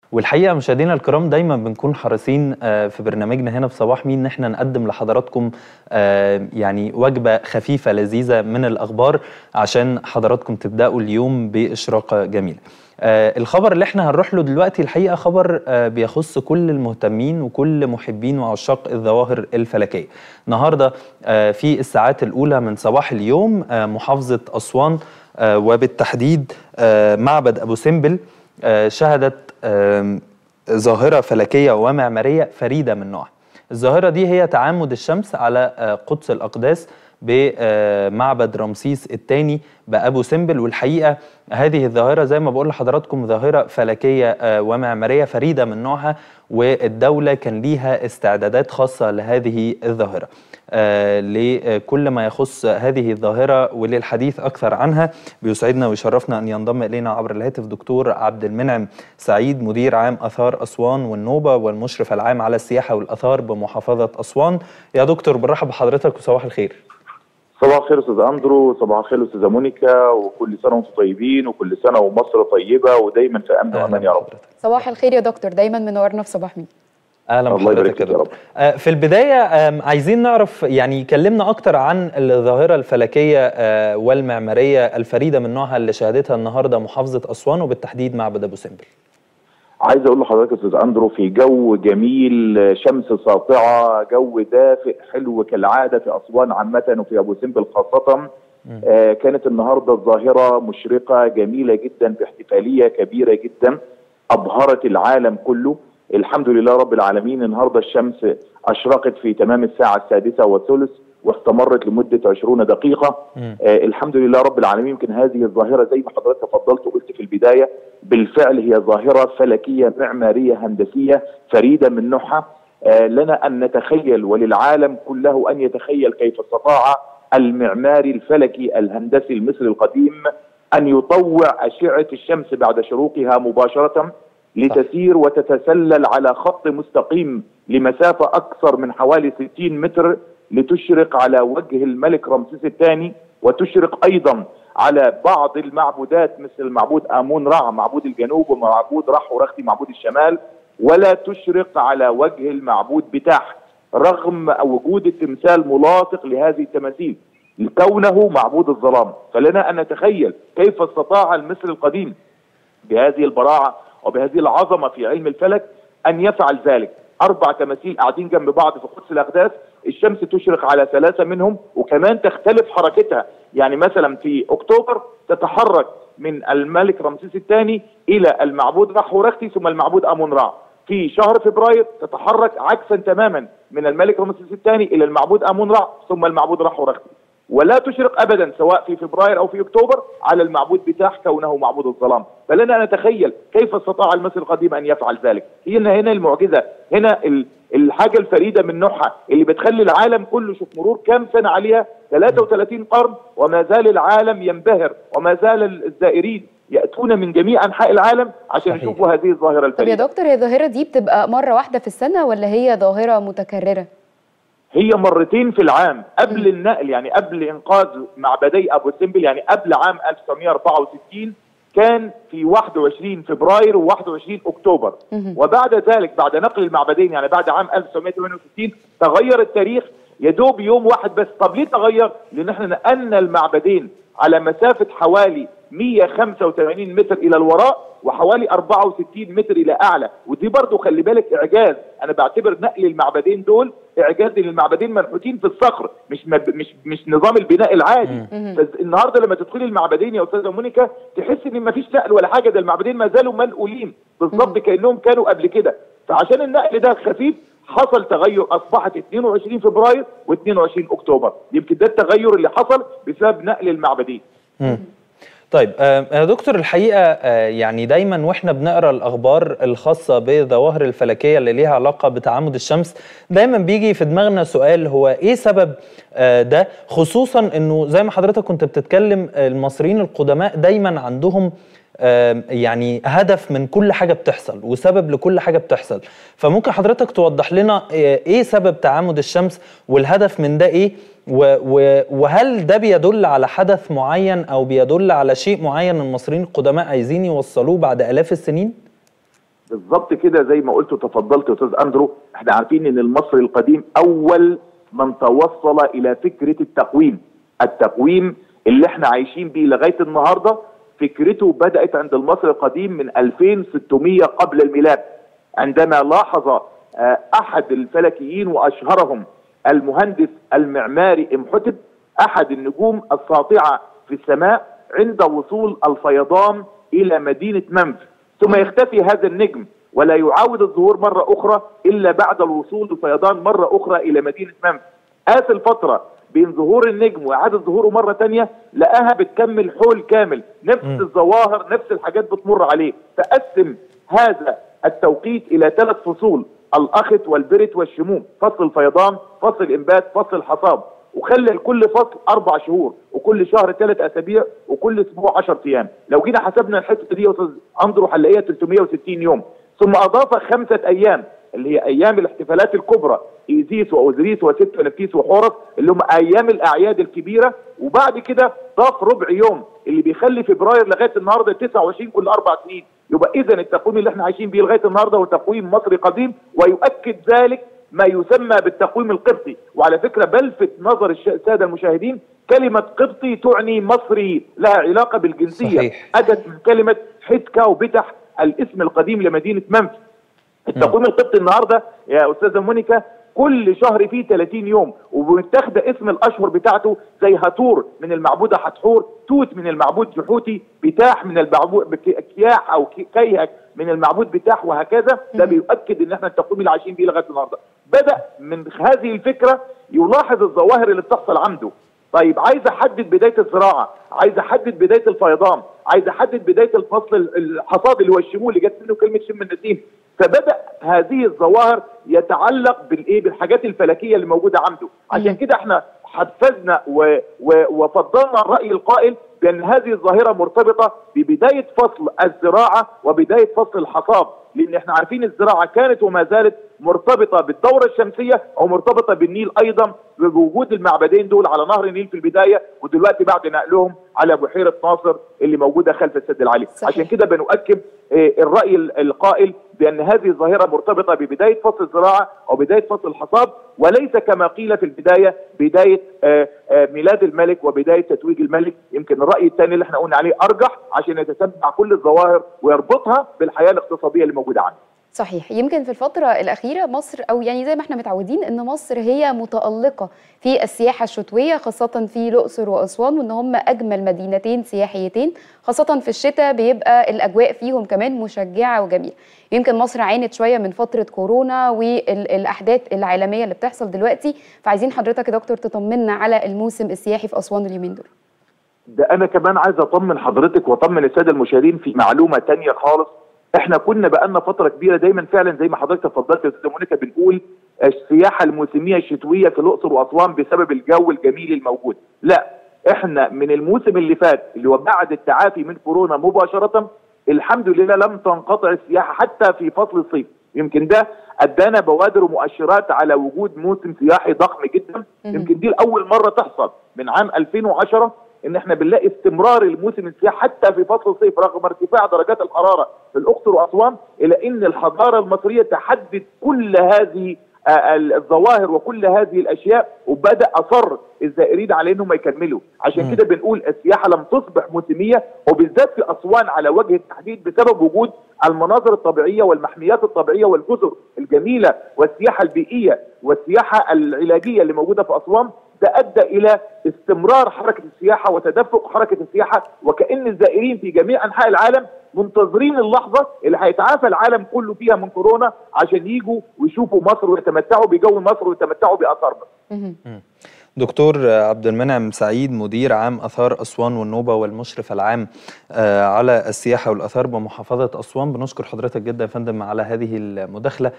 والحقيقه مشاهدينا الكرام دايما بنكون حريصين آه، في برنامجنا هنا في صباح مين ان احنا نقدم لحضراتكم آه، يعني وجبه خفيفه لذيذه من الاخبار عشان حضراتكم تبداوا اليوم باشراقه جميله. آه، الخبر اللي احنا هنروح له دلوقتي الحقيقه خبر آه، بيخص كل المهتمين وكل محبين وعشاق الظواهر الفلكيه. النهارده آه، في الساعات الاولى من صباح اليوم آه، محافظه اسوان آه، وبالتحديد آه، معبد ابو سمبل آه، شهدت آم، ظاهرة فلكية ومعمارية فريدة من نوعها الظاهرة دي هي تعامد الشمس على آه، قدس الأقداس بمعبد رمسيس الثاني بأبو سمبل والحقيقة هذه الظاهرة زي ما بقول لحضراتكم ظاهرة فلكية آه، ومعمارية فريدة من نوعها والدولة كان ليها استعدادات خاصة لهذه الظاهرة آه، لكل ما يخص هذه الظاهرة وللحديث أكثر عنها بيسعدنا ويشرفنا أن ينضم إلينا عبر الهاتف دكتور عبد المنعم سعيد مدير عام أثار أسوان والنوبة والمشرف العام على السياحة والأثار بمحافظة أسوان يا دكتور برحب بحضرتك وصباح الخير صباح الخير استاذ اندرو صباح الخير استاذه مونيكا وكل سنه وانتم طيبين وكل سنه ومصر طيبه ودايما في امن وامان يا رب بحضرتك. صباح الخير يا دكتور دايما منورنا في صباح مين اهلا الله يبارك بحضرتك يا فيك يا دكتور رب. آه، في البدايه آم، عايزين نعرف يعني كلمنا اكتر عن الظاهره الفلكيه آه، والمعماريه الفريده من نوعها اللي شهدتها النهارده محافظه اسوان وبالتحديد معبد ابو سمبل عايز اقول لحضرتك يا استاذ اندرو في جو جميل شمس ساطعه جو دافئ حلو كالعاده في اسوان عامه وفي ابو سمبل خاصه آه كانت النهارده الظاهره مشرقه جميله جدا باحتفاليه كبيره جدا ابهرت العالم كله الحمد لله رب العالمين النهارده الشمس اشرقت في تمام الساعه السادسه والثلث واستمرت لمده 20 دقيقه مم. آه الحمد لله رب العالمين يمكن هذه الظاهره زي ما حضرتك تفضلت وقلت في البدايه بالفعل هي ظاهره فلكيه معماريه هندسيه فريده من نوعها آه لنا ان نتخيل وللعالم كله ان يتخيل كيف استطاع المعماري الفلكي الهندسي المصري القديم ان يطوع اشعه الشمس بعد شروقها مباشره لتسير وتتسلل على خط مستقيم لمسافه اكثر من حوالي 60 متر لتشرق على وجه الملك رمسيس الثاني وتشرق ايضا على بعض المعبودات مثل معبود امون رع معبود الجنوب ومعبود رح ورختي معبود الشمال ولا تشرق على وجه المعبود بتاح رغم وجود التمثال ملاصق لهذه التماثيل كونه معبود الظلام فلنا ان نتخيل كيف استطاع المصري القديم بهذه البراعه وبهذه العظمه في علم الفلك ان يفعل ذلك اربع تماثيل قاعدين جنب بعض في قدس الاقداس الشمس تشرق على ثلاثه منهم وكمان تختلف حركتها يعني مثلا في اكتوبر تتحرك من الملك رمسيس الثاني الى المعبود رحورختي ثم المعبود امون رع في شهر فبراير تتحرك عكسا تماما من الملك رمسيس الثاني الى المعبود امون رع ثم المعبود رحورختي ولا تشرق ابدا سواء في فبراير او في اكتوبر على المعبود بتاح كونه معبود الظلام فلنا نتخيل كيف استطاع المصري القديم ان يفعل ذلك هنا هنا المعجزه هنا ال- الحاجه الفريده من نوعها اللي بتخلي العالم كله شوف مرور كام سنه عليها 33 قرن وما زال العالم ينبهر وما زال الزائرين ياتون من جميع انحاء العالم عشان صحيح. يشوفوا هذه الظاهره طب يا الفريده دكتور هي الظاهره دي بتبقى مره واحده في السنه ولا هي ظاهره متكرره هي مرتين في العام قبل النقل يعني قبل انقاذ معبدي ابو سمبل يعني قبل عام 1964 كان في 21 فبراير و21 اكتوبر مهم. وبعد ذلك بعد نقل المعبدين يعني بعد عام 1968 تغير التاريخ يا دوب يوم واحد بس طب ليه تغير؟ لان احنا نقلنا المعبدين على مسافه حوالي 185 متر الى الوراء وحوالي 64 متر الى اعلى ودي برضو خلي بالك اعجاز انا بعتبر نقل المعبدين دول اعجاز لان المعبدين منحوتين في الصخر مش مب... مش مش نظام البناء العادي مم. فالنهارده لما تدخلي المعبدين يا استاذه مونيكا تحس ان مفيش نقل ولا حاجه ده المعبدين ما زالوا منقولين بالظبط كانهم كانوا قبل كده فعشان النقل ده خفيف حصل تغير اصبحت 22 فبراير و22 اكتوبر يمكن ده التغير اللي حصل بسبب نقل المعبدين مم. طيب آه، يا دكتور الحقيقه آه، يعني دايما واحنا بنقرا الاخبار الخاصه بالظواهر الفلكيه اللي ليها علاقه بتعامد الشمس دايما بيجي في دماغنا سؤال هو ايه سبب آه، ده خصوصا انه زي ما حضرتك كنت بتتكلم آه، المصريين القدماء دايما عندهم آم، يعني هدف من كل حاجه بتحصل وسبب لكل حاجه بتحصل فممكن حضرتك توضح لنا آه، ايه سبب تعامد الشمس والهدف من ده ايه و- و- وهل ده بيدل على حدث معين او بيدل على شيء معين المصريين القدماء عايزين يوصلوه بعد الاف السنين بالظبط كده زي ما قلت وتفضلت يا استاذ اندرو احنا عارفين ان المصري القديم اول من توصل الى فكره التقويم التقويم اللي احنا عايشين بيه لغايه النهارده فكرته بدات عند المصري القديم من 2600 قبل الميلاد عندما لاحظ آه، احد الفلكيين واشهرهم المهندس المعماري امحتب احد النجوم الساطعه في السماء عند وصول الفيضان الى مدينه منف ثم يختفي هذا النجم ولا يعاود الظهور مره اخرى الا بعد الوصول بفيضان مره اخرى الى مدينه منف آت الفتره بين ظهور النجم واعاده ظهوره مره تانية لقاها بتكمل حول كامل نفس مم. الظواهر نفس الحاجات بتمر عليه فقسم هذا التوقيت الى ثلاث فصول الاخت والبرت والشموم فصل الفيضان فصل الانبات فصل الحصاد وخلى لكل فصل اربع شهور وكل شهر ثلاث اسابيع وكل اسبوع 10 ايام لو جينا حسبنا الحته دي يا استاذ اندرو هنلاقيها 360 يوم ثم اضاف خمسه ايام اللي هي ايام الاحتفالات الكبرى ايزيس واوزريس وست ونفيس وحورس اللي هم ايام الاعياد الكبيره وبعد كده ضاف ربع يوم اللي بيخلي فبراير لغايه النهارده 29 كل اربع سنين يبقى اذا التقويم اللي احنا عايشين بيه لغايه النهارده هو تقويم مصري قديم ويؤكد ذلك ما يسمى بالتقويم القبطي وعلى فكره بلفت نظر الش- الساده المشاهدين كلمه قبطي تعني مصري لها علاقه بالجنسيه صحيح. اتت من كلمه حتكه وبتح الاسم القديم لمدينه منف التقويم القبطي النهارده يا استاذه مونيكا كل شهر فيه 30 يوم ومتاخده اسم الاشهر بتاعته زي هاتور من المعبوده حتحور توت من المعبود جحوتي بتاح من المعبود بك- كياح او كي- كيهك من المعبود بتاح وهكذا ده بيؤكد ان احنا التقويم اللي عايشين بيه لغايه النهارده بدا من هذه الفكره يلاحظ الظواهر اللي بتحصل عنده طيب عايز احدد بدايه الزراعه عايز احدد بدايه الفيضان عايز احدد بدايه الفصل ال- الحصاد اللي هو الشمول اللي جت منه كلمه شم النسيم فبدا هذه الظواهر يتعلق بالايه بالحاجات الفلكيه اللي موجوده عنده عشان كده احنا حفزنا و و وفضلنا الراي القائل بان هذه الظاهره مرتبطه ببدايه فصل الزراعه وبدايه فصل الحصاد لان احنا عارفين الزراعه كانت وما زالت مرتبطه بالدوره الشمسيه او مرتبطه بالنيل ايضا بوجود المعبدين دول على نهر النيل في البدايه ودلوقتي بعد نقلهم على بحيره ناصر اللي موجوده خلف السد العالي صحيح. عشان كده بنؤكد آه، الراي ال- القائل بان هذه الظاهره مرتبطه ببدايه فصل الزراعه او بدايه فصل الحصاد وليس كما قيل في البدايه بدايه آه، آه، ميلاد الملك وبدايه تتويج الملك يمكن الراي الثاني اللي احنا قلنا عليه ارجح عشان يتتبع كل الظواهر ويربطها بالحياه الاقتصاديه اللي موجوده عنده صحيح يمكن في الفترة الأخيرة مصر أو يعني زي ما احنا متعودين إن مصر هي متألقة في السياحة الشتوية خاصة في الأقصر وأسوان وإن هم أجمل مدينتين سياحيتين خاصة في الشتاء بيبقى الأجواء فيهم كمان مشجعة وجميلة يمكن مصر عانت شوية من فترة كورونا والأحداث العالمية اللي بتحصل دلوقتي فعايزين حضرتك يا دكتور تطمنا على الموسم السياحي في أسوان اليومين دول ده انا كمان عايز اطمن حضرتك واطمن الساده المشاهدين في معلومه تانية خالص احنا كنا بقالنا فتره كبيره دايما فعلا زي ما حضرتك تفضلت يا استاذه مونيكا بنقول السياحه الموسميه الشتويه في الاقصر واسوان بسبب الجو الجميل الموجود لا احنا من الموسم اللي فات اللي هو بعد التعافي من كورونا مباشره الحمد لله لم تنقطع السياحه حتى في فصل الصيف يمكن ده ادانا بوادر ومؤشرات على وجود موسم سياحي ضخم جدا مهم. يمكن دي لاول مره تحصل من عام 2010 ان احنا بنلاقي استمرار الموسم السياحي حتى في فصل الصيف رغم ارتفاع درجات الحراره في الاقصر واسوان الى ان الحضاره المصريه تحدد كل هذه آه، الظواهر وكل هذه الاشياء وبدا اصر الزائرين على انهم يكملوا عشان مم. كده بنقول السياحه لم تصبح موسميه وبالذات في اسوان على وجه التحديد بسبب وجود المناظر الطبيعيه والمحميات الطبيعيه والجزر الجميله والسياحه البيئيه والسياحه العلاجيه اللي موجوده في اسوان ده ادى الى استمرار حركه السياحه وتدفق حركه السياحه وكان الزائرين في جميع انحاء العالم منتظرين اللحظه اللي هيتعافى العالم كله فيها من كورونا عشان يجوا ويشوفوا مصر ويتمتعوا بجو مصر ويتمتعوا باثار مصر. مهم. دكتور عبد المنعم سعيد مدير عام اثار اسوان والنوبه والمشرف العام آه، على السياحه والاثار بمحافظه اسوان بنشكر حضرتك جدا يا فندم على هذه المداخله